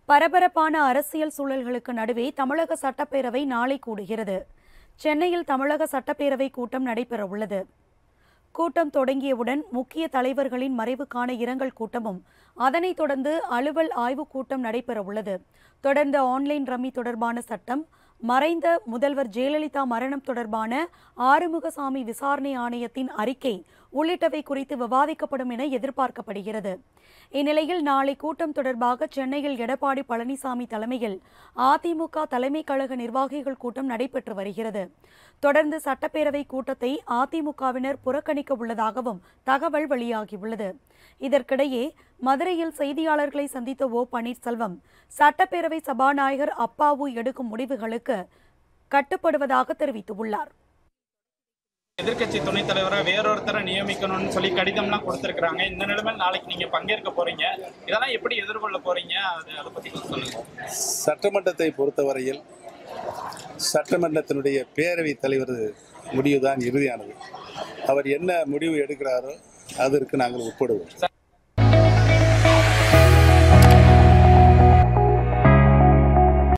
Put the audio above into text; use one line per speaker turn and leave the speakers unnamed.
பரபரப்பான அரசியல் சூழல்களுக்கு நடுவே தமிழக சட்டப்பேரவை நாளை கூடுகிறது சென்னையில் தமிழக சட்டப்பேரவை கூட்டம் நடைபெறவுள்ளது கூட்டம் தொடங்கியவுடன் முக்கிய தலைவர்களின் மறைவுக்கான இரங்கல் கூட்டமும் அதனைத் தொடர்ந்து அலுவல் ஆய்வுக் கூட்டம் நடைபெறவுள்ளது தொடர்ந்து ஆன்லைன் ரம்மி தொடர்பான சட்டம் மறைந்த முதல்வர் ஜெயலலிதா மரணம் தொடர்பான ஆறுமுகசாமி விசாரணை ஆணையத்தின் அறிக்கை உள்ளிட்டவை குறித்து விவாதிக்கப்படும் என எதிர்பார்க்கப்படுகிறது இந்நிலையில் நாளை கூட்டம் தொடர்பாக சென்னையில் எடப்பாடி பழனிசாமி தலைமையில் அதிமுக தலைமை கழக நிர்வாகிகள் கூட்டம் நடைபெற்று வருகிறது தொடர்ந்து சட்டப்பேரவை கூட்டத்தை அதிமுகவினர் புறக்கணிக்க உள்ளதாகவும் தகவல் வெளியாகியுள்ளது இதற்கிடையே மதுரையில் செய்தியாளர்களை சந்தித்த ஓ பன்னீர்செல்வம் சட்டப்பேரவை சபாநாயகர் அப்பாவு எடுக்கும் முடிவுகளுக்கு கட்டுப்படுவதாக தெரிவித்துள்ளார்
எதிர்க்கட்சி துணைத் தலைவரை வேறொருத்தரை நியமிக்கணும்னு சொல்லி கடிதம்லாம் கொடுத்துருக்காங்க இந்த நிலைமையில் நாளைக்கு நீங்க பங்கேற்க போறீங்க இதெல்லாம் எப்படி எதிர்கொள்ள போறீங்க அது அதை பத்தி கொஞ்சம் சொல்லுங்க
சட்டமன்றத்தை பொறுத்தவரையில் சட்டமன்றத்தினுடைய பேரவைத் தலைவர் முடிவுதான் இறுதியானது அவர் என்ன முடிவு எடுக்கிறாரோ அதற்கு நாங்கள் உட்படுவோம்